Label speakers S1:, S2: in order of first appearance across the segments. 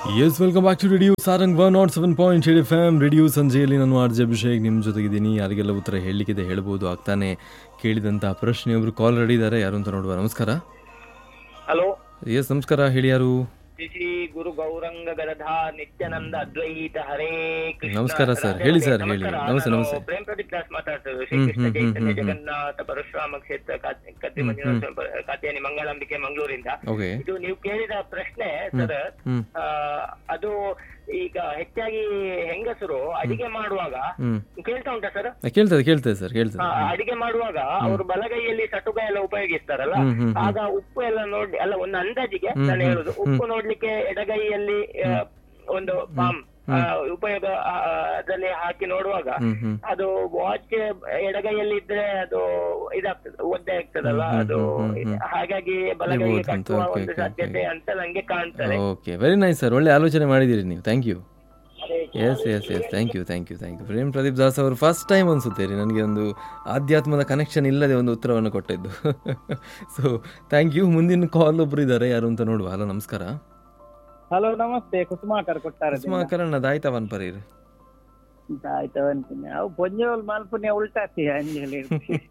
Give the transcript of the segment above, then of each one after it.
S1: S welcome back to radio Sarang one nought seven point eight F M radio ಸಂಜೆಯಲ್ಲಿ ನಾನು R J Abhishek ನಿಮ್ಮ ಜೊತೆಗಿದ್ದೀನಿ ಯಾರಿಗೆಲ್ಲ ಉತ್ತರ ಹೇಳಲಿಕ್ಕಿದೆ ಹೇಳ್ಬೋದು ಆಗ್ತಾನೆ ಕೇಳಿದಂಥ ಪ್ರಶ್ನೆ ಒಬ್ರು ಕಾಲ್ ರೆಡಿ ಇದ್ದಾರೆ ಯಾರು ಅಂತ ನೋಡುವ ನಮಸ್ಕಾರ
S2: ಹಲೋ
S1: ಎಸ್ ನಮಸ್ಕಾರ ಹೇಳಿ ಯಾರು
S2: ಶ್ರೀ ಶ್ರೀ ಗುರು ಗೌರಂಗ ಗದಧಾ ನಿತ್ಯಾನಂದ ಅದ್ವೈತ ಹರೇ ಕೃಷ್ಣ
S1: ನಮಸ್ಕಾರ ಸರ್. ಹೇಳಿ ಸರ್, ಹೇಳಿ.
S2: ನಮಸ್ಕಾರ.
S1: ನಮಸ್ತೆ,
S2: ನಾನು
S1: ನಮಸ್ತೆ.
S2: ಪ್ರೇಮ್ ಪ್ರದೀಪ್ ದಾಸ್ ಮಾತಾಡ್ತಿರೋದು ಶ್ರೀ
S1: ಹ್ಮ್,
S2: ಕೃಷ್ಣ
S1: ಹ್ಮ್, ಹ್ಮ್,
S2: ಚೈತನ್ಯ
S1: ಹ್ಮ್, ಹ್ಮ್.
S2: ಜಗನ್ನಾಥ ಪರಶುರಾಮ ಕ್ಷೇತ್ರ ಕಾ- ಕತ್ತಿ ಮಂಜುನಾಥ ಕಾತ್ಯಾನಿ ಮಂಗಳಂಬಿಕೆ ಮಂಗಳೂರಿಂದ
S1: ಓಕೆ
S2: ಇದು ನೀವು ಕೇಳಿದ ಪ್ರಶ್ನೆ ಸರ್
S1: ಹ್ಮ್
S2: ಆ, ಅದು ಈಗ ಹೆಚ್ಚಾಗಿ ಹೆಂಗಸರು ಅಡಿಗೆ ಮಾಡುವಾಗ
S1: ಹ್ಮ್
S2: ಕೇಳ್ತಾ ಉಂಟಾ ಸರ್
S1: ಕೇಳ್ತದೆ ಕೇಳ್ತದೆ ಸರ್ ಕೇಳ್ತದೆ
S2: ಅಡಿಗೆ ಮಾಡುವಾಗ ಅವರು ಬಲಗೈಯಲ್ಲಿ ಸಟುಕ ಎಲ್ಲ ಉಪಯೋಗಿಸ್ತಾರಲ್ಲ
S1: ಹ್ಮ್, ಹ್ಮ್,
S2: ಆಗ ಉಪ್ಪು ಎಲ್ಲ ನೋಡಿ ಅಲ್ಲ ಒಂದು ಅಂದಾಜಿಗೆ ನಾನು ಹೇಳುದು ಉಪ್ಪು ನೋಡ್ಲಿಕ್ಕೆ ಎಡಗೈಯಲ್ಲಿ ಆ, ಒಂದು ಪಾಮ್ ಆ, ಉಪಯೋಗ ಆ, ಅದರಲ್ಲಿ ಹಾಕಿ ನೋಡುವಾಗ
S1: ಹ್ಮ್ ಹ್ಮ್
S2: ಅದು ವಾಚ್ ಎಡಗೈಯಲ್ಲಿ ಇದ್ರೆ ಅದು ಇದಾಗ್ತದೆ ಒದ್ದೆ ಆಗ್ತದಲ್ಲ ಅದು ಹಾಗಾಗಿ ಬಲಗೈಗೆ
S1: ಇರ್ಬೋದು ಅಂತ,
S2: ಕಟ್ಟುವ
S1: okay,
S2: ಒಂದು
S1: okay,
S2: ಸಾಧ್ಯತೆ ಅಂತ ನಂಗೆ ಕಾಣ್ತದೆ
S1: ಓಕೆ ವೆರಿ ನೈಸ್ ಸರ್ ಒಳ್ಳೆ ಆಲೋಚನೆ ಮಾಡಿದ್ದೀರಿ ನೀವು ಥ್ಯಾಂಕ್ ಯು
S2: ಅದೇ
S1: yes yes yes thank you thank you thank you Prem Pradeep Das ಅವರು ಫಸ್ಟ್ ಟೈಮ್ ಅನಿಸುತ್ತೆ ರೀ ನನಗೆ ಒಂದು ಆಧ್ಯಾತ್ಮದ ಕನೆಕ್ಷನ್ ಇಲ್ಲದೆ ಒಂದು ಉತ್ತರವನ್ನು ಕೊಟ್ಟಿದ್ದು ಸೊ ಥ್ಯಾಂಕ್ ಯು ಮುಂದಿನ ಕಾಲ್ ಒಬ್ರು ಇದ್ದಾರೆ ಯಾರು ಅಂತ ನೋಡುವ ಹಲೋ ನಮಸ್ಕಾರ
S3: ಹಲೋ ನಮಸ್ತೆ ಕುಸುಮಾಕರ್ ಕೊಟ್ಟಾರ
S1: ಸುಮಾಕರಣ್ಣ ದಾಯ್ತವನ್ ಪರೀರ್
S3: ಆಯ್ತವಂತೀನಿ ಅವು ಪೊಂಜೋಲ್ ಮಾಲ್ಪುನೆ ಉಲ್ಟಾತಿ ಅಂಜಲಿ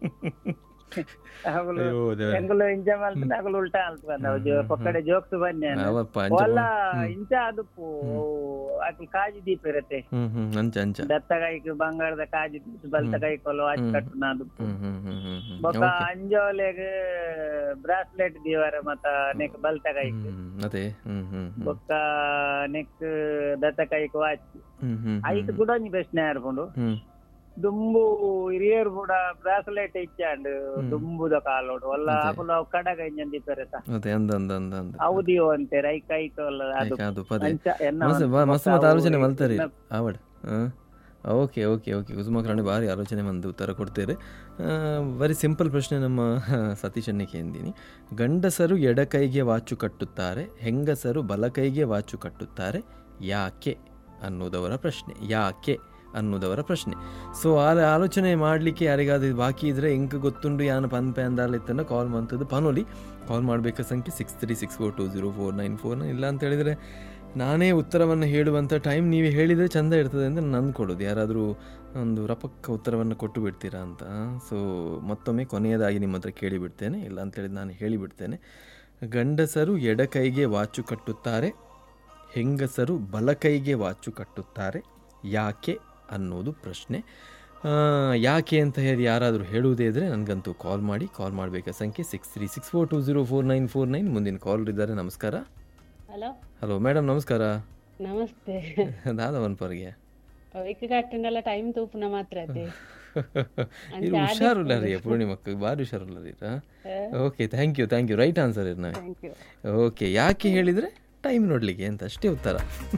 S3: ಹಗಲು
S1: ಅಯ್ಯೋ ದೇವ್ರೆ.
S3: ಎಂಗುಲು ಇಂಜ ಮಲ್ಪನೆ ಹಗಲು ಉಲ್ಟಾ ಅಲ್ತ ಬಂದವು ಜೋ ಪಕ್ಕಡೆ ಜೋಕ್ಸ್ ಬನ್ನಿ
S1: ಅವಪ್ಪ ಅಂಚ
S3: ಒಲ್ಲ ಇಂಚ ಅದಪ್ಪು ಅಕಿ ಕಾಜಿ ದೀಪ ಇರತ್ತೆ
S1: ಹ್ಮ್ ಹ್ಮ್ ಅಂಚ ಅಂಚ
S3: ದತ್ತಗೈಕ್ ಬಂಗಾರದ ಕಾಜಿ ದೀಪ ಬಲ್ತಗೈ ಕೊಲು ಆಚ್ ಕಟ್ಟುನ ಅದಪ್ಪು
S1: ಹ್ಮ್ ಹ್ಮ್ ಹ್ಮ್ ಹ್ಮ್ ಹ್ಮ್
S3: ಬೊಕ್ಕ ಅಂಜೋಲೆಗ್ ಬ್ರಾಸ್ಲೆಟ್ ದೀವಾರ ಮತ್ತ ನೆಕ್ ಬಲ್ತಗೈಕ್
S1: ಹ್ಮ್ ಅದೇ ಹ್ಮ್ ಹ್ಮ್ ಹ್ಮ್
S3: ಬೊಕ್ಕ ನೆಕ್ ದತ್ತಕೈಕ್ ವಾಚ್
S1: ಹ್ಮ್ ಹ್ಮ್
S3: ಐಟ್ ಕೂಡ ಒಂಜಿ ಪ್ರಶ್ನೆ ಆಡ್ಕೊಂಡು
S1: ಹ್ಮ್
S3: ದುಂಬು ಹಿರಿಯರು ಕೂಡ ಬ್ರಾಸ್ಲೆಟ್ ಇಚ್ಚಾಂಡ್ ದುಂಬುದ ಕಾಲೋಡು ಒಲ್ಲ ಆಕುಲು ಅವು ಕಡಗ ಇಂಜನ್ ದಿಪ್ಪರೆತ
S1: ಅದೇ ಅಂದ ಅಂದ ಅಂದ ಅಂದ
S3: ಅವದಿಯೋ ಅಂತೆ ರೈ ಕೈ ಕೊಲ್ಲ ಅದು
S1: ಯಾಕೆ ಅದು ಪದೇ
S3: ಅಂಚ ಎನ್ನ
S1: ಮಸ್ತ್
S3: ಒಂದು
S1: ಬಾ- ಮಸ್ತ್
S3: ಬೊಕ್ಕ
S1: ಮತ್ತೆ
S3: ಅವು
S1: ಆಲೋಚನೆ ಮಲ್ತಾರೆ
S3: ಇನ್ನ
S1: ಆವಡ್ ಓಕೆ ಓಕೆ ಓಕೆ ಕುಸುಮಕರಣಿ ಭಾರಿ ಆಲೋಚನೆ ಮಂದು ಉತ್ತರ ಕೊಡ್ತೀರಿ ವೆರಿ ಸಿಂಪಲ್ ಪ್ರಶ್ನೆ ನಮ್ಮ ಸತೀಶನ್ನೇ ಕೇಂದಿನಿ ಗಂಡಸರು ಎಡಕೈಗೆ ವಾಚು ಕಟ್ಟುತ್ತಾರೆ ಹೆಂಗಸರು ಬಲಕೈಗೆ ವಾಚು ಕಟ್ಟುತ್ತಾರೆ ಯಾಕೆ ಅನ್ನೋದವರ ಪ್ರಶ್ನೆ ಯಾಕೆ ಅನ್ನೋದವರ ಪ್ರಶ್ನೆ ಸೊ ಆ ಆಲೋಚನೆ ಮಾಡಲಿಕ್ಕೆ ಯಾರಿಗಾದ್ರೂ ಇದು ಬಾಕಿ ಇದ್ರೆ ಎಂಕ ಗೊತ್ತುಂಡು ಯಾನ ಪನ್ಪೆ ಅಂದಾಲಿತ್ತನ್ನ ಕಾಲ್ ಮಂತದ್ದು ಪನೋಲಿ ಕಾಲ್ ಮಾಡಬೇಕಾ ಸಂಖ್ಯೆ six three six four two zero four nine four nine ಇಲ್ಲ ಅಂತ ಹೇಳಿದರೆ ನಾನೇ ಉತ್ತರವನ್ನು ಹೇಳುವಂಥ ಟೈಮ್ ನೀವು ಹೇಳಿದರೆ ಚಂದ ಇರ್ತದೆ ಅಂತ ನಾನು ಅಂದ್ಕೊಡೋದು ಯಾರಾದರೂ ಒಂದು ರಪಕ್ಕ ಉತ್ತರವನ್ನು ಕೊಟ್ಟು ಬಿಡ್ತೀರಾ ಅಂತ ಸೊ ಮತ್ತೊಮ್ಮೆ ಕೊನೆಯದಾಗಿ ನಿಮ್ಮ ಹತ್ರ ಕೇಳಿಬಿಡ್ತೇನೆ ಇಲ್ಲ ಅಂತ ಹೇಳಿದ್ರೆ ನಾನು ಹೇಳಿಬಿಡ್ತೇನೆ ಗಂಡಸರು ಎಡಕೈಗೆ ವಾಚು ಕಟ್ಟುತ್ತಾರೆ ಹೆಂಗಸರು ಬಲಕೈಗೆ ವಾಚು ಕಟ್ಟುತ್ತಾರೆ ಯಾಕೆ ಅನ್ನೋದು ಪ್ರಶ್ನೆ ಆ, ಯಾಕೆ ಅಂತ ಹೇಳಿ ಯಾರಾದರೂ ಹೇಳುವುದೇ ಇದ್ದರೆ ನನಗಂತೂ ಕಾಲ್ ಮಾಡಿ ಕಾಲ್ ಮಾಡಬೇಕಾ ಸಂಖ್ಯೆ six three six four two zero four nine four nine ಮುಂದಿನ ಕಾಲ್ ಇದ್ದಾರೆ ನಮಸ್ಕಾರ
S4: ಹಲೋ
S1: ಹಲೋ ಮೇಡಮ್ ನಮಸ್ಕಾರ
S4: ನಮಸ್ತೆ
S1: ದಾದವನ್ ಪರ್ಗೆ
S4: ಇಕ್ಕ ಕಟ್ಟಿನೆಲ್ಲ ಟೈಮ್ ತೂಪುನ ಮಾತ್ರ ಅದೇ
S1: ಇದು ಹುಷಾರಿಲ್ಲ ರೀ ಪೂರ್ಣಿಮಕ್ಕ ಭಾರಿ ಹುಷಾರಿಲ್ಲ ರೀ okay thank you thank you right answer ಇರ್ ನಾವು
S4: ಥ್ಯಾಂಕ್ ಯು
S1: ಓಕೆ ಯಾಕೆ ಹೇಳಿದರೆ ಟೈಮ್ ನೋಡಲಿಕ್ಕೆ ಅಂತ ಅಷ್ಟೇ ಉತ್ತರ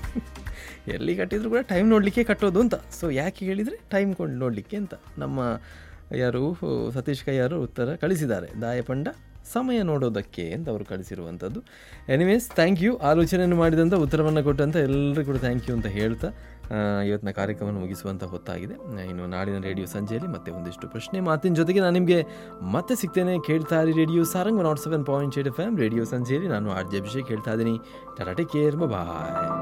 S1: ಎಲ್ಲಿ ಕಟ್ಟಿದ್ರು ಕೂಡ ಟೈಮ್ ನೋಡಲಿಕ್ಕೆ ಕಟ್ಟೋದು ಅಂತ ಸೊ ಯಾಕೆ ಹೇಳಿದರೆ ಟೈಮ್ ಕೊಂಡು ನೋಡಲಿಕ್ಕೆ ಅಂತ ನಮ್ಮ ಯಾರು ಸತೀಶ್ ಕೈಯಾರು ಉತ್ತರ ಕಳಿಸಿದ್ದಾರೆ ದಾಯಪಂಡ ಸಮಯ ನೋಡೋದಕ್ಕೆ ಅಂತ ಅವರು ಕಳಿಸಿರುವಂಥದ್ದು ಎನಿವೇಸ್ ಥ್ಯಾಂಕ್ ಯು ಆಲೋಚನೆಯನ್ನು ಮಾಡಿದಂಥ ಉತ್ತರವನ್ನು ಕೊಟ್ಟಂಥ ಎಲ್ಲರಿಗೂ ಕೂಡ ಥ್ಯಾಂಕ್ ಯು ಅಂತ ಹೇಳ್ತಾ ಆ, ಇವತ್ತಿನ ಕಾರ್ಯಕ್ರಮವನ್ನು ಮುಗಿಸುವಂಥ ಹೊತ್ತಾಗಿದೆ ಇನ್ನು ನಾಡಿನ ರೇಡಿಯೋ ಸಂಜೆಯಲ್ಲಿ ಮತ್ತೆ ಒಂದಿಷ್ಟು ಪ್ರಶ್ನೆ ಮಾತಿನ ಜೊತೆಗೆ ನಾನು ನಿಮಗೆ ಮತ್ತೆ ಸಿಗ್ತೇನೆ ಕೇಳ್ತಾ ಇರಿ radio Sarang nought seven point eight F M radio ಸಂಜೆಯಲ್ಲಿ ನಾನು ಆರ್ ಜೆ ಅಭಿಷೇಕ್ ಹೇಳ್ತಾ ಇದ್ದೀನಿ ಟಾಟಾ ಟೇಕ್ ಕೇರ್ ಬಾಯ್